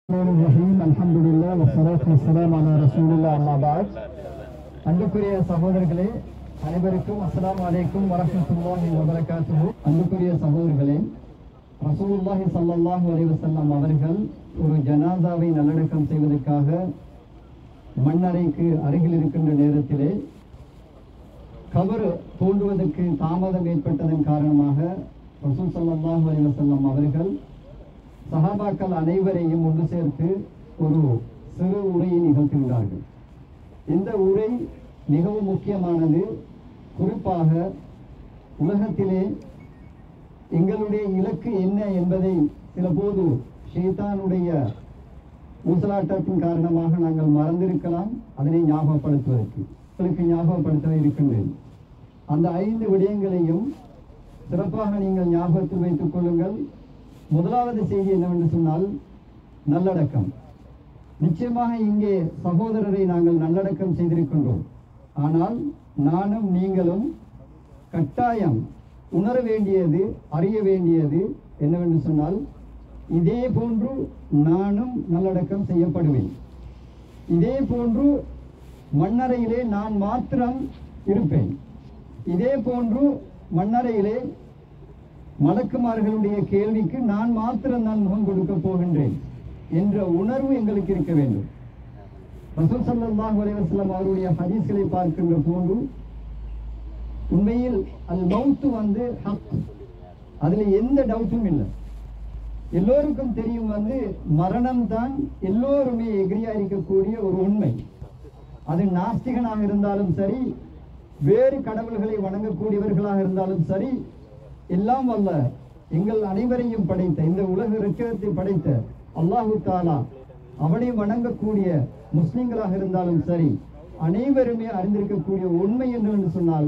الرحمن الرحيم الحمد لله والصلاة والسلام على رسول الله أما بعد அன்புக்குரிய சகோதரர்களே அனைவருக்கும் அஸ்ஸலாமு அலைக்கும் வரஹ்மத்துல்லாஹி வபரகாத்துஹு அன்புக்குரிய சகோதரர்களே ரசூலுல்லாஹி ஸல்லல்லாஹு அலைஹி வஸல்லம் அவர்கள் ஒரு ஜனாசாவை நல்லடக்கம் செய்வதற்காக மண்ணறைக்கு அருகில் இருக்கின்ற நேரத்திலே கபர் தோண்டுவதற்கு தாமதம் ஏற்பட்டதன் காரணமாக ரசூல் ஸல்லல்லாஹு அலைஹி வஸல்லம் அவர்கள் சஹாபாக்கள் அனைவரையும் ஒன்று சேர்த்து ஒரு சிறு உரையை நிகழ்த்துகிறார்கள் இந்த உரை மிகவும் முக்கியமானது குறிப்பாக உலகத்திலே எங்களுடைய இலக்கு என்ன என்பதை சில போது ஷைத்தானுடைய ஊசலாட்டத்தின் காரணமாக நாங்கள் மறந்திருக்கலாம் அதனை ஞாபகப்படுத்துவதற்கு உங்களுக்கு ஞாபகப்படுத்த இருக்கின்றேன் அந்த ஐந்து விடயங்களையும் சிறப்பாக நீங்கள் ஞாபகத்தில் வைத்துக் கொள்ளுங்கள் முதலாவது செய்தி என்னவென்று சொன்னால் நல்லடக்கம் நிச்சயமாக இங்கே சகோதரரை நாங்கள் நல்லடக்கம் செய்திருக்கின்றோம் ஆனால் நானும் நீங்களும் கட்டாயம் உணர வேண்டியது அறிய வேண்டியது என்னவென்று சொன்னால் இதே போன்று நானும் நல்லடக்கம் செய்யப்படுவேன் இதே போன்று மண்ணறையிலே நான் மாத்திரம் இருப்பேன் இதே போன்று மண்ணறையிலே மலக்குமார்களுடைய கேள்விக்கு நான் மாத்திரம் தான் முகம் கொடுக்க போகின்றேன் என்ற உணர்வு எங்களுக்கு இருக்க வேண்டும் ரசூல் ஸல்லல்லாஹு அலைஹி வஸல்லம் அவருடைய ஹதீஸ்களை பார்க்கின்ற போது உண்மையில் அல் மௌத்து வந்து ஹக் அதுல எந்த டவுட்டும் இல்லை எல்லோருக்கும் தெரியும் வந்து மரணம் தான் எல்லோருமே எகிரியா இருக்கக்கூடிய ஒரு உண்மை அது நாஸ்திகனாக இருந்தாலும் சரி வேறு கடவுள்களை வணங்கக்கூடியவர்களாக இருந்தாலும் சரி எல்லாம் வல்ல எங்கள் அனைவரையும் படைத்த இந்த உலக ரட்சகத்தை படைத்த அல்லாஹு தாலா அவனை வணங்கக்கூடிய முஸ்லிம்களாக இருந்தாலும் சரி அனைவருமே அறிந்திருக்கக்கூடிய உண்மை என்னவென்று சொன்னால்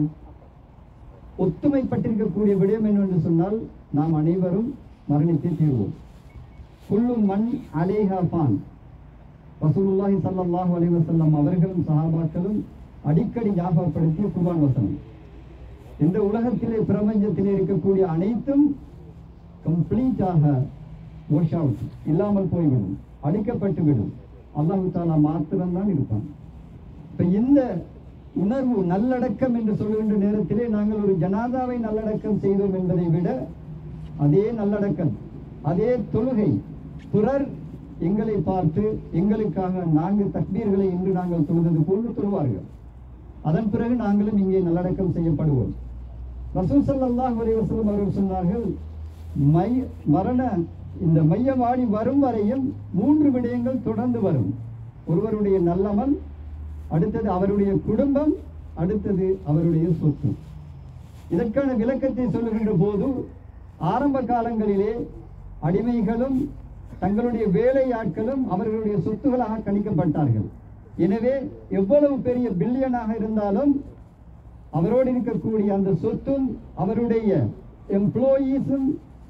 ஒத்துமைப்பட்டிருக்கக்கூடிய விடயம் என்னவென்று சொன்னால் நாம் அனைவரும் மரணித்தே தீர்வோம் குல்லும் மண் அலேஹா பான் ரசூலுல்லாஹி ஸல்லல்லாஹு அலைஹி வஸல்லம் அவர்களும் சஹாபாக்களும் அடிக்கடி ஞாபகப்படுத்திய குர்ஆன் வசனம் இந்த உலகத்திலே பிரபஞ்சத்திலே இருக்கக்கூடிய அனைத்தும் கம்ப்ளீட்டாக வாஷ் அவுட் இல்லாமல் போய்விடும் அழிக்கப்பட்டு விடும் அல்லாஹு தாலா மாத்திரம்தான் இருப்பான் இப்ப இந்த உணர்வு நல்லடக்கம் என்று சொல்லுகின்ற நேரத்திலே நாங்கள் ஒரு ஜனாதாவை நல்லடக்கம் செய்தோம் என்பதை விட அதே நல்லடக்கம் அதே தொழுகை பிறர் எங்களை பார்த்து எங்களுக்காக நான்கு தக்பீர்களை இன்று நாங்கள் தொழுதது போன்று தொழுவார்கள் அதன் பிறகு நாங்களும் இங்கே நல்லடக்கம் செய்யப்படுவோம் ரசூல் ஸல்லல்லாஹு அலைஹி வஸல்லம் அவர்கள் சொன்னார்கள் மை மரண இந்த மையவாடி வரும் வரையும் மூன்று விடயங்கள் தொடர்ந்து வரும் ஒருவருடைய நல்லமல் அடுத்தது அவருடைய குடும்பம் அடுத்தது அவருடைய சொத்து இதற்கான விளக்கத்தை சொல்லுகின்ற போது ஆரம்ப காலங்களிலே அடிமைகளும் தங்களுடைய வேலை ஆட்களும் அவர்களுடைய சொத்துகளாக கணிக்கப்பட்டார்கள் எனவே எவ்வளவு பெரிய பில்லியனாக இருந்தாலும் அவரோடு இருக்கக்கூடிய அந்த சொத்தும் அவருடைய எம்ப்ளாயீஸும்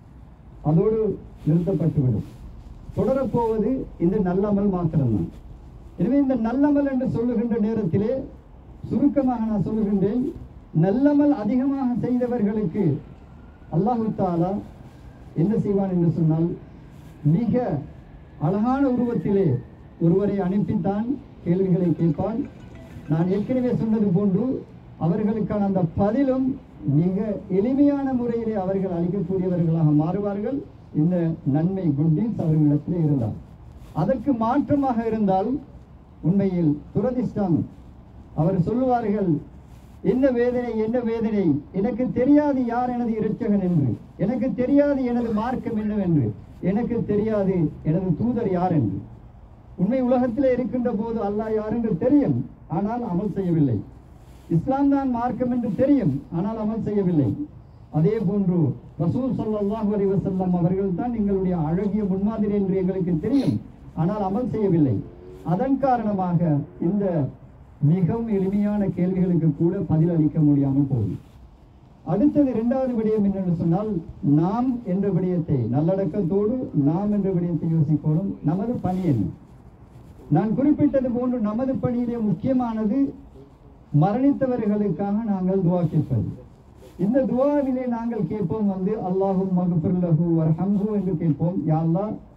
அதோடு நிறுத்தப்பட்டுவிடும் தொடரப்போவது இந்த நல்லமல் மாத்திரம்தான் எனவே இந்த நல்லமல் என்று சொல்லுகின்ற நேரத்திலே சுருக்கமாக நான் சொல்லுகின்றேன் நல்லமல் அதிகமாக செய்தவர்களுக்கு அல்லாஹு தாலா என்ன செய்வான் என்று சொன்னால் மிக அழகான உருவத்திலே ஒருவரை அனுப்பித்தான் கேள்விகளை கேட்பான் நான் ஏற்கனவே சொன்னது போன்று அவர்களுக்கான அந்த பதிலும் மிக எளிமையான முறையிலே அவர்கள் அளிக்கக்கூடியவர்களாக மாறுவார்கள் இந்த நன்மை குண்டீஸ் அவர்களிடத்திலே இருந்தால் அதற்கு மாற்றமாக இருந்தால் உண்மையில் துரதிஷ்டம் அவர் சொல்லுவார்கள் என்ன வேதனை என்ன வேதனை எனக்கு தெரியாது யார் எனது இரட்சகன் என்று எனக்கு தெரியாது எனது மார்க்கம் என்னவென்று எனக்கு தெரியாது எனது தூதர் யார் என்று உண்மை உலகத்திலே இருக்கின்ற போது அல்லாஹ் யார் என்று தெரியும் ஆனால் அமல் செய்யவில்லை இஸ்லாம் தான் மார்க்கம் என்று தெரியும் ஆனால் அமல் செய்யவில்லை அதே போன்று ரசூல் ஸல்லல்லாஹு அலைஹி வஸல்லம் அவர்கள் தான் எங்களுடைய அழகிய முன்மாதிரி என்று எங்களுக்கு தெரியும் ஆனால் அமல் செய்யவில்லை அதன் காரணமாக இந்த மிகவும் எளிமையான கேள்விகளுக்கு கூட பதில் அளிக்க முடியாமல் போகும் அடுத்தது இரண்டாவது விடயம் என்னென்று சொன்னால் நாம் என்ற விடயத்தை நல்லடக்கத்தோடு நாம் என்ற விடயத்தை யோசிக்கணும் நமது பணி என்ன நான் குறிப்பிட்டது போன்று நமது பணியிலே முக்கியமானது மரணித்தவர்களுக்காக நாங்கள் துவா கேட்பது இந்த துவாவிலே நாங்கள் கேட்போம் வந்து அல்லாஹும் மகஃபிர் லஹு வர்ஹம்ஹு என்று கேட்போம் யா அல்லாஹ்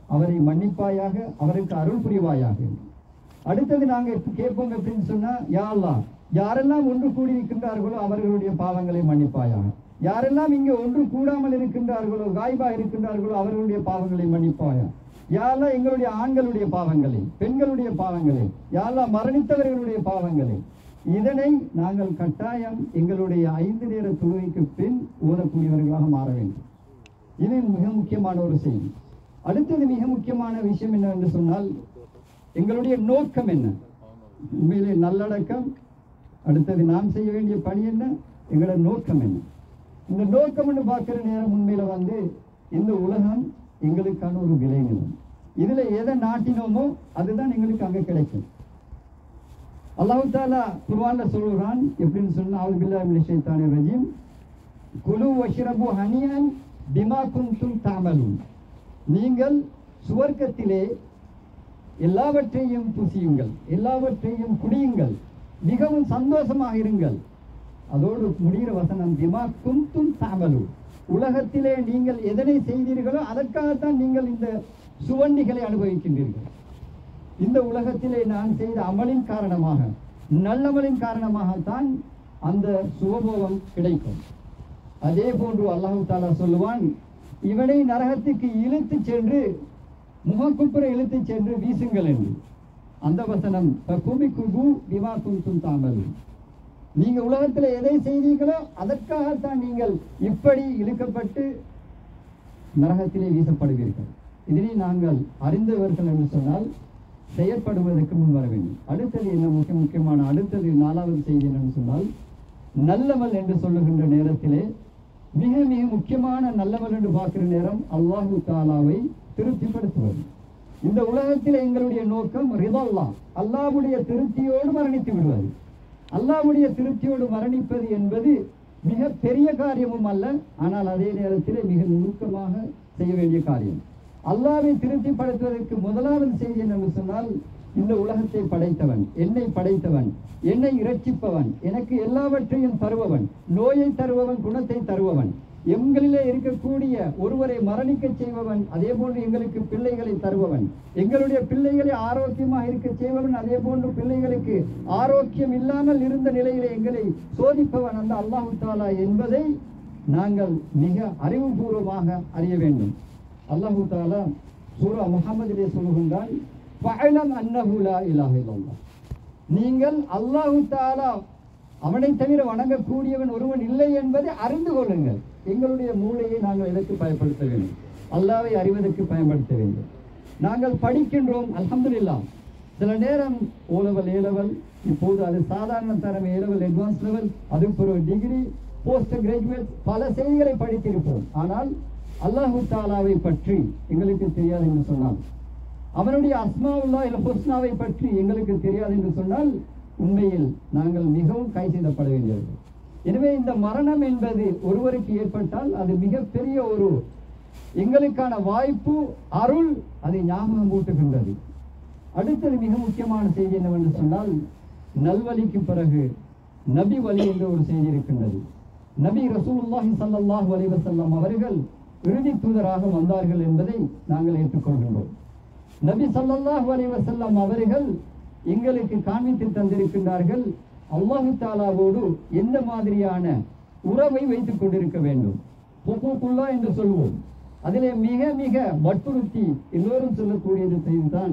அவரை மன்னிப்பாயாக அவருக்கு அருள் புரிவாயாக என்று. அடுத்தது நாங்க எப்ப கேட்போம் எப்படின்னு சொன்னா யா அல்லாஹ் யாரெல்லாம் ஒன்று கூடி இருக்கின்றார்களோ அவர்களுடைய பாவங்களை மன்னிப்பாயாக யாரெல்லாம் இங்கே ஒன்று கூடாமல் இருக்கின்றார்களோ காய்பா இருக்கின்றார்களோ அவர்களுடைய பாவங்களை மன்னிப்பாயா யாரெல்லாம் எங்களுடைய ஆண்களுடைய பாவங்களை பெண்களுடைய பாவங்களை யாரெல்லாம் மரணித்தவர்களுடைய பாவங்களை இதனை நாங்கள் கட்டாயம் எங்களுடைய ஐந்து நேர தொழுகைக்கு பின் ஓதக்கூடியவர்களாக மாற வேண்டும் இது மிக முக்கியமான ஒரு செய்தி அடுத்தது மிக முக்கியமான விஷயம் என்னவென்று சொன்னால் எங்களுடைய நோக்கம் என்ன உண்மையிலே நல்லடக்கம் அடுத்தது நாம் செய்ய வேண்டிய பணி என்ன எங்களோட நோக்கம் என்ன இந்த நோக்கம்னு பார்க்கிற நேரம் உண்மையில வந்து இந்த உலகம் எங்களுக்கான ஒரு விளைநிலம் இதுல எதை நாட்டினோமோ அதுதான் எங்களுக்கு அங்க கிடைக்கும் அல்லாஹ் தாலா குர்ஆன்ல சொல்றான் எப்படின்னு சொன்னா அவுது பில்லாஹி மினஷ் ஷைத்தானிர் ரஜீம் குலு வஷ்ரபு ஹனியன் பிமா குன்தும் தஅமலூன் நீங்கள் சுவர்க்கத்திலே எல்லாவற்றையும் புசியுங்கள் எல்லாவற்றையும் குடியுங்கள் மிகவும் சந்தோஷமாக இருங்கள் அதோடு முடிகிற வசனம் பிமா குன்தும் தஅமலூன் உலகத்திலே நீங்கள் எதனை செய்தீர்களோ அதற்காகத்தான் நீங்கள் இந்த சுவண்டிகளை அனுபவிக்கின்றீர்கள் இந்த உலகத்திலே நான் செய்த அமலின் காரணமாக நல்லமலின் காரணமாகத்தான் அந்த சுகபோகம் கிடைக்கும் அதே போன்று அல்லாஹு தாலா சொல்லுவான் இவனை நரகத்துக்கு இழுத்துச் சென்று முகக்குப்புற இழுத்துச் சென்று வீசுங்கள் என்று அந்த வசனம் குமி குபு விவா குந்தும் தாமல் நீங்க உலகத்துல எதை செய்தீர்களோ அதற்காகத்தான் நீங்கள் இப்படி இழுக்கப்பட்டு நரகத்திலே வீசப்படுவீர்கள் இதனை நாங்கள் அறிந்தவர்கள் என்று சொன்னால் செயற்படுவதற்கு முன் வர வேண்டும் அடுத்தது என்ன முக்கிய முக்கியமான அடுத்தது நாலாவது செய்தி என்னன்னு சொன்னால் நல்லமல் என்று சொல்லுகின்ற நேரத்திலே மிக மிக முக்கியமான நல்லமல் என்று பார்க்கிற நேரம் அல்லாஹு தாலாவை திருப்திப்படுத்துவது இந்த உலகத்தில் எங்களுடைய நோக்கம் ரிதல்லா அல்லாஹ்வுடைய திருப்தியோடு மரணித்து விடுவது அல்லாஹ்வுடைய திருப்தியோடு மரணிப்பது என்பது மிக பெரிய காரியமும் அல்ல ஆனால் அதே நேரத்தில் மிக நுணுக்கமாக செய்ய வேண்டிய காரியம் அல்லாவை திருப்திப்படுத்துவதற்கு முதலாவது செய்தி என்னவென்று சொன்னால் இந்த உலகத்தை படைத்தவன் என்னை படைத்தவன் என்னை இரட்சிப்பவன் எனக்கு எல்லாவற்றையும் தருபவன் நோயை தருபவன் குணத்தை தருபவன் எங்களிலே இருக்கக்கூடிய ஒருவரை மரணிக்க செய்பவன் அதே போன்று எங்களுக்கு பிள்ளைகளை தருபவன் எங்களுடைய பிள்ளைகளை ஆரோக்கியமாக இருக்க செய்பவன் அதே போன்று பிள்ளைகளுக்கு ஆரோக்கியம் இல்லாமல் இருந்த நிலையிலே எங்களை சோதிப்பவன் அந்த அல்லாஹு தாலா என்பதை நாங்கள் மிக அறிவுபூர்வமாக அறிய வேண்டும் அல்லாஹு தாலா சூரா முகமதிலே சொல்லுகின்றான் ஃபஅலம் அன்னஹு லா இலாஹ இல்லல்லாஹ் நீங்கள் அல்லாஹு தாலா அவனை தவிர வணங்கக்கூடியவன் ஒருவன் இல்லை என்பதை அறிந்து கொள்ளுங்கள் எங்களுடைய மூளையை நாங்கள் எதற்கு பயன்படுத்த வேண்டும் அல்லாவை அறிவதற்கு பயன்படுத்த வேண்டும் நாங்கள் படிக்கின்றோம் அல்ஹம்துலில்லாஹ் சில நேரம் ஓ லெவல் ஏ லெவல் இப்போது அது சாதாரண தரம் ஏ லெவல் அட்வான்ஸ் லெவல் அதுக்கு ஒரு டிகிரி போஸ்ட் கிராஜுவேட் பல செய்திகளை படித்திருப்போம் ஆனால் அல்லாஹு தாலாவை பற்றி எங்களுக்கு தெரியாது என்று சொன்னால் அவனுடைய அஸ்மாவுல்லா இல்ல ஹுஸ்னாவை பற்றி எங்களுக்கு தெரியாது என்று சொன்னால் உண்மையில் நாங்கள் மிகவும் கை செய்தப்பட வேண்டியவர்கள் எனவே இந்த மரணம் என்பது ஒருவருக்கு ஏற்பட்டால் அது மிகப்பெரிய ஒரு எங்களுக்கான வாய்ப்பு அருள் அதை ஞாபகம் ஊட்டுகின்றது அடுத்தது மிக முக்கியமான செய்தி என்னவென்று சொன்னால் நல்வழிக்கு பிறகு நபி வழி என்ற ஒரு செய்தி இருக்கின்றது நபி ரசூலுல்லாஹி ஸல்லல்லாஹு அலைஹி வஸல்லம் அவர்கள் இறுதி தூதராக வந்தார்கள் என்பதை நாங்கள் ஏற்றுக்கொள்கின்றோம் நபி ஸல்லல்லாஹு அலைஹி வஸல்லம் அவர்கள் எங்களுக்கு காண்பித்து தந்திருக்கின்றார்கள் அல்லாஹு தாலாவோடு எந்த மாதிரியான உறவை வைத்துக் கொண்டிருக்க வேண்டும் ஹுகூக்குல்லா என்று சொல்வோம் அதிலே மிக மிக வற்புறுத்தி எல்லோரும் சொல்லக்கூடியது செய்துதான்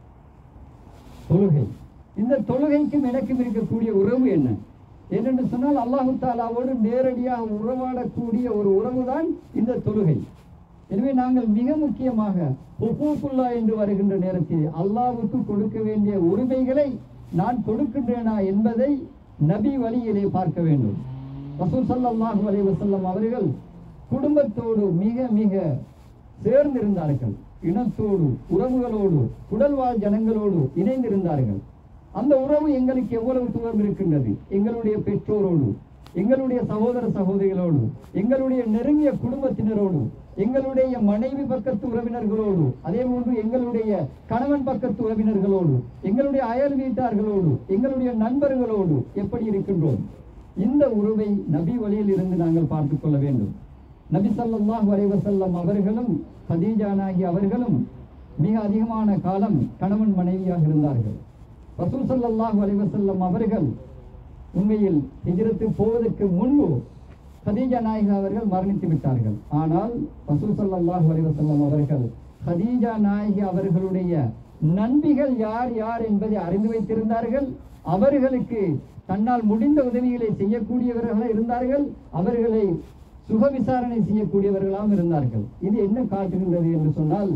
தொழுகை இந்த தொழுகைக்கும் எனக்கும் இருக்கக்கூடிய உறவு என்ன ஏனென்று சொன்னால் அல்லாஹு தாலாவோடு நேரடியாக உறவாடக்கூடிய ஒரு உறவுதான் இந்த தொழுகை எனவே நாங்கள் மிக முக்கியமாக ஹுகூக்குல்லா என்று வருகின்ற நேரத்தில் அல்லாஹ்வுக்கு கொடுக்க வேண்டிய உரிமைகளை நான் கொடுக்கின்றேனா என்பதை நபி வழியிலே பார்க்க வேண்டும் ரசூல் ஸல்லல்லாஹு அலைஹி வஸல்லம் அவர்கள் குடும்பத்தோடு மிக மிக சேர்ந்திருந்தார்கள் இனத்தோடு உறவுகளோடு குடல்வாழ் ஜனங்களோடு இணைந்திருந்தார்கள் அந்த உறவு எங்களுக்கு எவ்வளவு தூரம் இருக்கின்றது எங்களுடைய பெற்றோரோடு எங்களுடைய சகோதர சகோதரிகளோடு எங்களுடைய நெருங்கிய குடும்பத்தினரோடு எங்களுடைய மனைவி பக்கத்து உறவினர்களோடு அதே போன்று எங்களுடைய கணவன் பக்கத்து உறவினர்களோடு எங்களுடைய அயல் வீட்டார்களோடு எங்களுடைய நண்பர்களோடு எப்படி இருக்கின்றோம் இந்த உறவை நபி வழியில் இருந்து நாங்கள் பார்த்துக் கொள்ள வேண்டும் நபி ஸல்லல்லாஹு அலைஹி வஸல்லம் அவர்களும் ஹதீஜானாகி அவர்களும் மிக அதிகமான காலம் கணவன் மனைவியாக இருந்தார்கள் ரசூல் ஸல்லல்லாஹு அலைஹி வஸல்லம் அவர்கள் உண்மையில் ஹிஜ்ரத்து போவதற்கு முன்பு ஹதீஜா நாயகா அவர்கள் மரணித்து விட்டார்கள் ஆனால் ரசூல் ஸல்லல்லாஹு அலைஹி வஸல்லம் அவர்கள் ஹதீஜா நாயகி அவர்களுடைய நண்பிகள் யார் யார் என்பதை அறிந்து வைத்திருந்தார்கள் அவர்களுக்கு தன்னால் முடிந்த உதவிகளை செய்யக்கூடியவர்களாக இருந்தார்கள் அவர்களை சுக விசாரணை செய்யக்கூடியவர்களாகவும் இருந்தார்கள் இது என்ன காட்டுகின்றது என்று சொன்னால்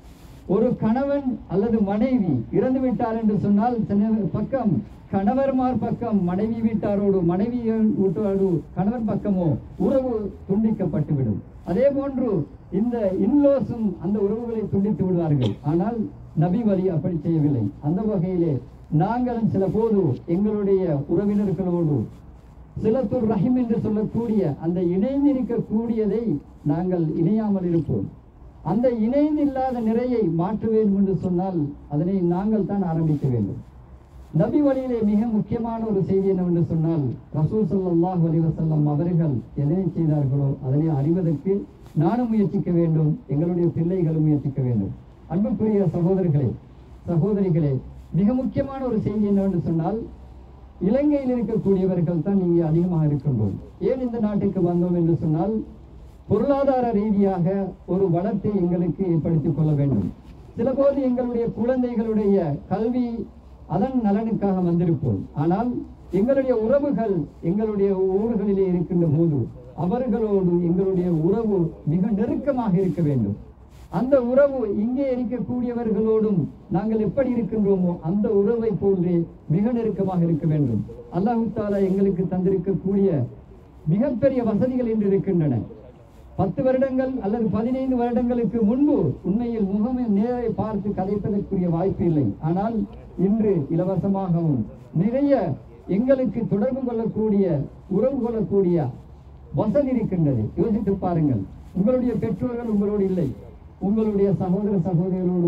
ஒரு கணவன் அல்லது மனைவி இறந்து விட்டார் என்று சொன்னால் சில பக்கம் கணவர்மார் பக்கம் மனைவி வீட்டாரோடு மனைவி வீட்டாரோடு கணவன் பக்கமோ உறவு துண்டிக்கப்பட்டுவிடும் அதே போன்று இந்த இன்லோஸும் அந்த உறவுகளை துண்டித்து விடுவார்கள் ஆனால் நபி வழி அப்படி செய்யவில்லை அந்த வகையிலே நாங்களும் சில போது எங்களுடைய உறவினர்களோடு சிலத்துர் ரஹிம் என்று சொல்லக்கூடிய அந்த இணைந்திருக்கக்கூடியதை நாங்கள் இணையாமல் இருப்போம் அந்த இணைந்தில்லாத நிறையை மாற்ற வேண்டும் என்று சொன்னால் அதனை நாங்கள் தான் ஆரம்பிக்க வேண்டும் நபி வழியிலே மிக முக்கியமான ஒரு செய்தி என்னவென்று சொன்னால் ரசூல் ஸல்லல்லாஹு அலைஹி வஸல்லம் அவர்கள் எதனை செய்தார்களோ அதனை அறிவதற்கு நானும் முயற்சிக்க வேண்டும் எங்களுடைய பிள்ளைகளும் முயற்சிக்க வேண்டும் அன்புக்குரிய சகோதரர்களே சகோதரிகளே மிக முக்கியமான ஒரு செய்தி என்னவென்று சொன்னால் இலங்கையில் இருக்கக்கூடியவர்கள் தான் இங்கே அதிகமாக இருக்கின்றோம் ஏன் இந்த நாட்டுக்கு வந்தோம் என்று சொன்னால் பொருளாதார ரீதியாக ஒரு வளத்தை எங்களுக்கு ஏற்படுத்திக் கொள்ள வேண்டும் சில போது எங்களுடைய குழந்தைகளுடைய கல்வி அதன் நலனுக்காக வந்திருப்போம் ஆனால் எங்களுடைய உறவுகள் எங்களுடைய ஊர்களிலே இருக்கின்ற போது அவர்களோடு எங்களுடைய உறவு மிக நெருக்கமாக இருக்க வேண்டும் அந்த உறவு இங்கே இருக்கக்கூடியவர்களோடும் நாங்கள் எப்படி இருக்கின்றோமோ அந்த உறவை போன்றே மிக நெருக்கமாக இருக்க வேண்டும் அல்லாஹு தாலா எங்களுக்கு தந்திருக்கக்கூடிய மிகப்பெரிய வசதிகள் இன்று இருக்கின்றன பத்து வருடங்கள் அல்லது பதினைந்து வருடங்களுக்கு முன்பு உண்மையில் முகமை நேரை பார்த்து கதைப்பதற்குரிய வாய்ப்பு இல்லை ஆனால் இன்று இலவசமாகவும் நிறைய எங்களுக்கு தொடர்பு கொள்ளக்கூடிய உறவு கொள்ளக்கூடிய வசதி இருக்கின்றது யோசித்து பாருங்கள் உங்களுடைய பெற்றோர்கள் உங்களோடு இல்லை உங்களுடைய சகோதர சகோதரிகளோடு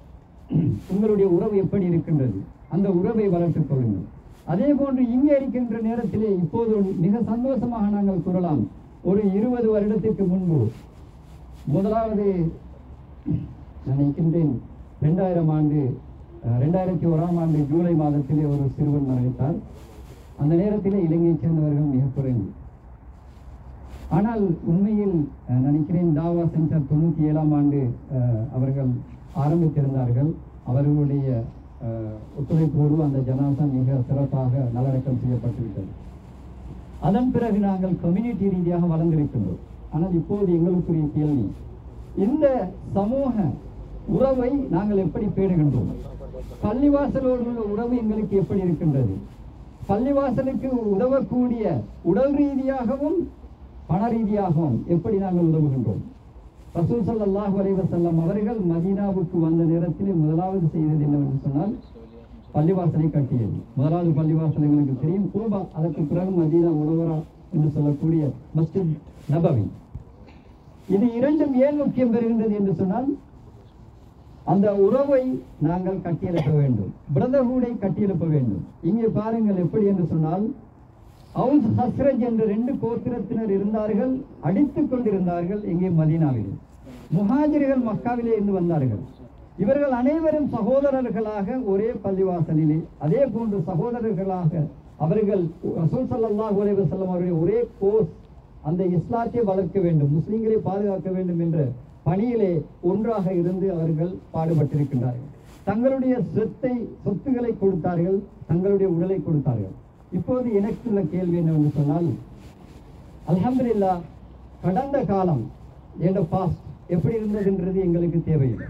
உங்களுடைய உறவு எப்படி இருக்கின்றது அந்த உறவை வளர்த்துக் கொள்ளுங்கள் அதே போன்று இங்கே இருக்கின்ற நேரத்திலே இப்போது மிக சந்தோஷமாக நாங்கள் கூறலாம் ஒரு இருபது வருடத்திற்கு முன்பு முதலாவது நினைக்கின்றேன் ரெண்டாயிரம் ஆண்டு அஹ், ரெண்டாயிரத்தி ஓராம் ஆண்டு ஜூலை மாதத்திலே ஒரு சிறுவன் மரணித்தார் அந்த நேரத்திலே இலங்கையைச் சேர்ந்தவர்கள் மிக குறைவு ஆனால் உண்மையில் அஹ், நினைக்கிறேன் தாவா சென்டர் தொண்ணூற்றி ஏழாம் ஆண்டு அஹ், அவர்கள் ஆரம்பித்திருந்தார்கள் அவர்களுடைய அஹ், ஒத்துழைப்போடு அந்த ஜனாசா மிக சிறப்பாக நல்லடக்கம் செய்யப்பட்டுவிட்டது அதன் பிறகு நாங்கள் கம்யூனிட்டி ரீதியாக வளர்ந்திருக்கின்றோம் ஆனால் இப்போது எங்களுக்குரிய கேள்வி இந்த சமூக உறவை நாங்கள் எப்படி பேணுகின்றோம் பள்ளிவாசலோடு உள்ள உறவு எங்களுக்கு எப்படி இருக்கின்றது பள்ளிவாசலுக்கு உதவக்கூடிய உடல் ரீதியாகவும் பண ரீதியாகவும் எப்படி நாங்கள் உதவுகின்றோம் ரசூல் ஸல்லல்லாஹு அலைஹி வஸல்லம் அவர்கள் மதீனாவுக்கு வந்த நேரத்திலே முதலாவது செய்தது என்னவென்று சொன்னால் பள்ளிவாசலை கட்டியது முதலாவது பள்ளிவாசல் எங்களுக்கு தெரியும் கூபா அதற்கு பிறகு மதீனா உணவரா என்று சொல்லக்கூடிய மஸ்ஜித் நபவி இது இரண்டும் ஏன் முக்கியம் பெறுகின்றது என்று சொன்னால் அந்த உறவை நாங்கள் கட்டியெழுப்ப வேண்டும் பிரதர்ஹுடை கட்டியெழுப்ப வேண்டும் இங்கே பாருங்கள் எப்படி என்று சொன்னால் அவுஸ் ஹஸ்ரஜ் என்ற ரெண்டு கோத்திரத்தினர் இருந்தார்கள் அடித்துக் கொண்டிருந்தார்கள் இங்கே மதீனாவில் முஹாஜிர்கள் மக்காவிலே இருந்து வந்தார்கள் இவர்கள் அனைவரும் சகோதரர்களாக ஒரே பள்ளிவாசலிலே அதே போன்று சகோதரர்களாக அவர்கள் ரசூல் ஸல்லல்லாஹு அலைஹி வஸல்லம் அவருடைய ஒரே கோஸ் அந்த இஸ்லாத்தை வளர்க்க வேண்டும் முஸ்லிம்களை பாதுகாக்க வேண்டும் என்ற பணியிலே ஒன்றாக இருந்து அவர்கள் பாடுபட்டிருக்கின்றார்கள் தங்களுடைய சொத்தை சொத்துக்களை கொடுத்தார்கள் தங்களுடைய உடலை கொடுத்தார்கள் இப்போது எனக்குள்ள கேள்வி என்னவென்று சொன்னால் அல்ஹம்துலில்லாஹ் கடந்த காலம் என்ற பாஸ்ட் எப்படி இருந்ததுன்றது எங்களுக்கு தேவையில்லை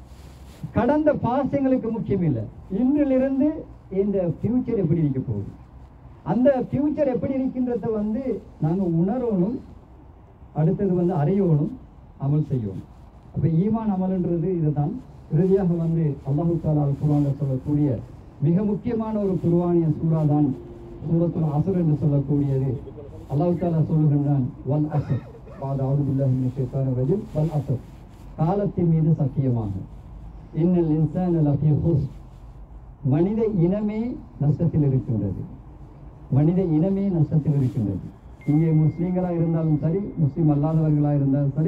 கடந்த பாஸ்ட் எங்களுக்கு முக்கியம் இல்லை இன்றிலிருந்து இந்த ஃபியூச்சர் எப்படி இருக்க போகுது அந்த ஃபியூச்சர் எப்படி இருக்கின்றத வந்து நாங்கள் உணரணும் அடுத்தது வந்து அறியணும் அமல் செய்யணும் அப்ப ஈமான் அமல்ன்றது இதுதான் இறுதியாக வந்து அல்லாஹு தாலா அல் குர்ஆன்ல சொல்லக்கூடிய மிக முக்கியமான ஒரு குர்ஆனிய சூறா தான் சூரத்துல் அஸ்ர் என்று சொல்லக்கூடியது அல்லாஹு தாலா சொல்லுகின்றான் வல் அஸ்ர் பாத அவுது பில்லாஹி மினஷ் ஷைத்தானிர் ரஜீம் வல் அஸ்ர் காலத்தின் மீது சத்தியமாக இன்னல் இன்சான லஃபீ ஹுஸ்ன் மனித இனமே நஷ்டத்தில் இருக்கின்றது மனித இனமே நஷ்டத்தில் இருக்கின்றது இங்கே முஸ்லீம்களாக இருந்தாலும் சரி முஸ்லீம் அல்லாதவர்களாக இருந்தாலும் சரி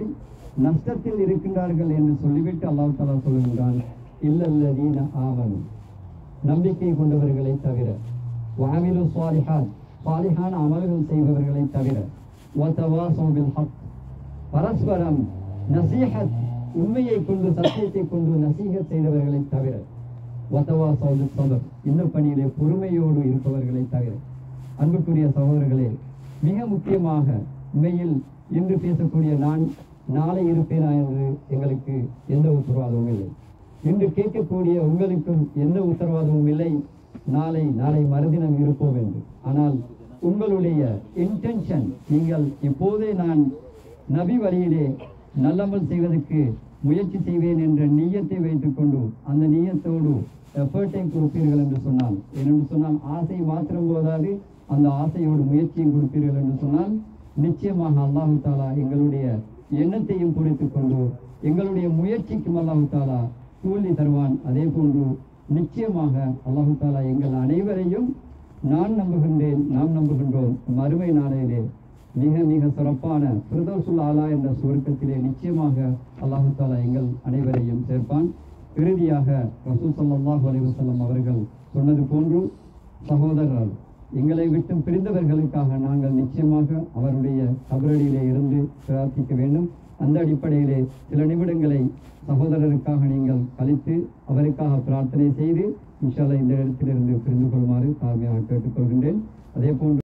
நஷ்டத்தில் இருக்கின்றார்கள் என்று சொல்லிவிட்டு அல்லாஹ் தாலா சொல்லுகின்றான் இல்லல்லதீன ஆவன் நம்பிக்கை கொண்டவர்களை தவிர வாமிலு சுவாலிஹாத் சுவாலிஹான அமல்கள் செய்பவர்களை தவிர வதவாசௌ பில் ஹக் பரஸ்பரம் நசீஹத் உண்மையை கொண்டு சத்தியத்தை கொண்டு நசீகத் செய்தவர்களை தவிர வதவாசௌ பில் சபர் இந்த பணியிலே பொறுமையோடு இருப்பவர்களை தவிர அன்புக்குரிய சகோதரர்களே மிக முக்கியமாக உண்மையில் இன்று பேசக்கூடிய நான் நாளை இருப்பேனா என்று எங்களுக்கு எந்த உத்தரவாதமும் இல்லை இன்று கேட்கக்கூடிய உங்களுக்கும் எந்த உத்தரவாதமும் இல்லை நாளை நாளை மறுதினம் இருப்போம் என்று ஆனால் உங்களுடைய இன்டென்ஷன் நீங்கள் இப்போதே நான் நபி வழியிலே நல்லமல் செய்வதற்கு முயற்சி செய்வேன் என்ற நீயத்தை வைத்துக்கொண்டு அந்த நீயத்தோடு எஃபர்ட்டை கொடுப்பீர்கள் என்று சொன்னால் ஏனென்று சொன்னால் ஆசை மாத்திரம் போதாது அந்த ஆசையோடு முயற்சியும் கொடுப்பீர்கள் என்று சொன்னால் நிச்சயமாக அல்லாஹு தாலா எங்களுடைய எண்ணத்தையும் குறித்துக் கொண்டு எங்களுடைய முயற்சிக்கும் அல்லாஹு தாலா கூலி தருவான் அதே போன்று நிச்சயமாக அல்லாஹு தாலா எங்கள் அனைவரையும் நான் நம்புகின்றேன் நாம் நம்புகின்றோம் மறுமை நாளையிலே மிக மிக சிறப்பான பிரதோசுல் ஆலா என்ற சுவர்க்கத்திலே நிச்சயமாக அல்லாஹு தாலா எங்கள் அனைவரையும் சேர்ப்பான் இறுதியாக ரசூல் ஸல்லல்லாஹு அலைஹி வஸல்லம் அவர்கள் சொன்னது போன்று சகோதரர் எங்களை விட்டு பிரிந்தவர்களுக்காக நாங்கள் நிச்சயமாக அவருடைய கபரடியிலே இருந்து பிரார்த்திக்க வேண்டும் அந்த அடிப்படையிலே சில நிமிடங்களை சகோதரருக்காக நீங்கள் கழித்து அவருக்காக பிரார்த்தனை செய்து இன்ஷால்லா இந்த இடத்திலிருந்து பிரிந்து கொள்ளுமாறு தாழ்மையாக கேட்டுக்கொள்கின்றேன் அதே போன்று